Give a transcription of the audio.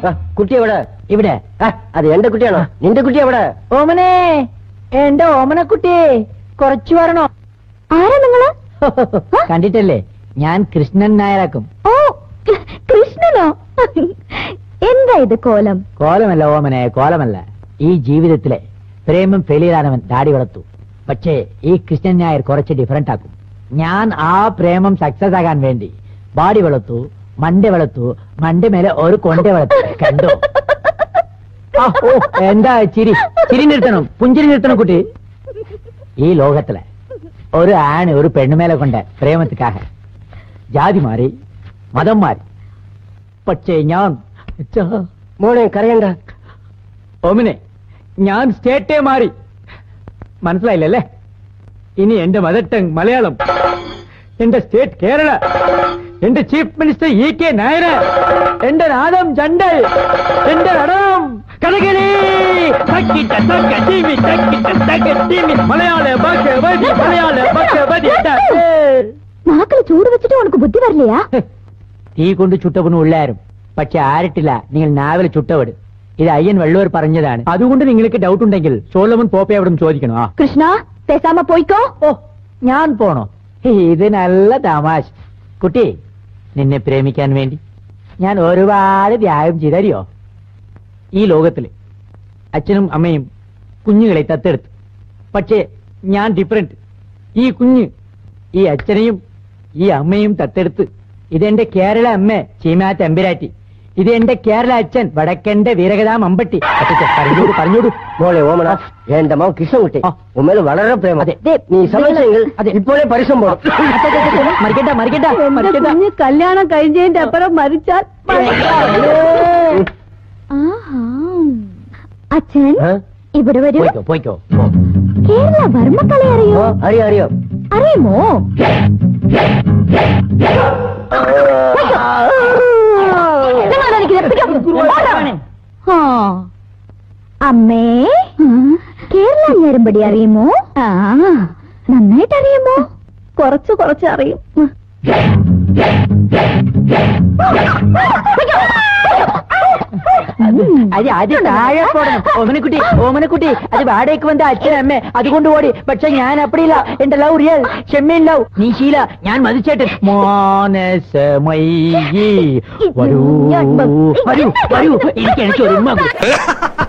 ആ, കുട്ടി എവിടെ ഇവിടെ ആ, അത് എന്റെ കുട്ടിയാണോ നിന്റെ കുട്ടി എവിടെ ഓമനെ എന്റെ ഓമനക്കുട്ടി കുറച്ചു വരണോ ആരാ നിങ്ങള് കണ്ടിട്ടല്ലേ ഞാൻ കൃഷ്ണൻ നായരാക്കും ഓ കൃഷ്ണനോ എന്താ ഇത് കോലം കോലമല്ല ഓമനെ കോലമല്ല ഈ ജീവിതത്തിലെ പ്രേമം ഫെയിലിയറാനവൻ ദാടി വളർത്തു പക്ഷേ ഈ കൃഷ്ണൻ നായർ കുറച്ച് ഡിഫറന്റ് ആക്കും ഞാൻ ആ പ്രേമം സക്സസ് ആകാൻ വേണ്ടി ബാഡി വളർത്തു മണ്ട വളർത്തു മണ്ട മേലെ ഒരു കൊണ്ട വളർത്തു കണ്ടോ ആ, ഓ എന്താ ചിരി ചിരി നിർത്തണം പുഞ്ചിരി നിർത്തണം കുട്ടി ഈ ലോകത്തിലെ ഒരു ആണ് ഒരു പെണ്ണുമേലെ കൊണ്ട് പ്രേമത്തിക്കാக ജാതി മാറി മതം മാറി പക്ഷേ ഞാൻ ഛ, മോനെ കരയണ്ട ഓമിനെ ഞാൻ സ്റ്റേറ്റേ മാറി മനസ്സിലായില്ലല്ലേ ഇനി എന്റെ മദർ ടങ് മലയാളം എന്റെ സ്റ്റേറ്റ് കേരള എന്റെ chief minister E K Nair എന്റെ നാദം ചണ്ടൽ എന്റെ നടനം കഥകളി തക്കിട്ട തക്ക ടീമി തക്കിട്ട തക്ക ടീമി മലയാള ഭഗവതി മലയാള ഭഗവതി നാക്കില് ചൂട് വെച്ചിട്ട് ഉനക്ക് ബുദ്ധി വരില്ലയാ തീ കൊണ്ട് ചുട്ടവനും ഉള്ളാരും പക്ഷെ ആരിട്ടില്ല നിങ്ങൾ നാവിൽ ചുട്ടവിട് ഇത് അയ്യൻ വെള്ളൂർ പറഞ്ഞതാണ് അതുകൊണ്ട് നിങ്ങൾക്ക് ഡൗട്ട് ഉണ്ടെങ്കിൽ സോളമൻ പോപ്പെ അവിടെ ചോദിക്കണം ആ കൃഷ്ണ പേസാമ പോയിക്കോ ഓ ഞാൻ പോണോ ഇത് നല്ല തമാശ കുട്ടി നിന്നെ പ്രേമിക്കാൻ വേണ്ടി ഞാൻ ഒരുപാട് ത്യാഗം ചെയ്തറിയോ ഈ ലോകത്തില് അച്ഛനും അമ്മയും കുഞ്ഞുങ്ങളെ തത്തെടുത്തു പക്ഷേ ഞാൻ ഡിഫറെന്റ് ഈ കുഞ്ഞ് ഈ അച്ഛനെയും ഈ അമ്മയും തത്തെടുത്ത് ഇതെന്റെ കേരള അമ്മ ചീമാ തമ്പുരാറ്റി ഇത് എന്റെ കേരള അച്ഛൻ വടക്കന്റെ വീരകഥാം അമ്പട്ടി അച്ഛാ, പറഞ്ഞോടു പറഞ്ഞോടു മോളെ ഓമന എന്റെ മകൻ കൃഷ്ണൻകുട്ടി ആ. ഉമ്മേൽ വളരെ പ്രേമം അതെ. നീ സമ്മതിച്ചെങ്കിൽ അതെ. ഇപ്പോഴേ പരിസം പോണം മറിക്കണ്ട മറിക്കണ്ട മറിക്കണ്ട കല്യാണം കഴിഞ്ഞതിന്റെ അപ്പുറം മരിച്ചാൽ അച്ഛൻ ഏ? ഇവിടെ വരൂ പോയിക്കോ പോയിക്കോ പോ. കേരള വർമ്മക്കല അറിയോ ഓ, അറിയാം അറിയാം അറിയുമോ നിങ്ങളെന്താ നിൽക്കുന്നത്? പിടിക്കോ. ആ. അമ്മേ കേരള ഞരമ്പടി അറിയുമോ ആ നന്നായിട്ട് അറിയുമോ കുറച്ച് കുറച്ച് അറിയും അത് അത് താഴെ പോടണം ഓമനക്കുട്ടി ഓമനക്കുട്ടി അത് വാടകയ്ക്ക് വന്ന അച്ഛൻ അമ്മ അതുകൊണ്ട് ഓടി പക്ഷെ ഞാൻ അപ്പടിയില്ല എന്റെ ലവ് റിയൽ ഷെമ്മീൻ ലവ് നീ ശീല ഞാൻ മതിച്ചേട്ടൻ മോനസമയി വരൂ വരൂ വരൂ എനിക്ക് എനിക്ക് ഒരു ഉമ്മ കൊടു.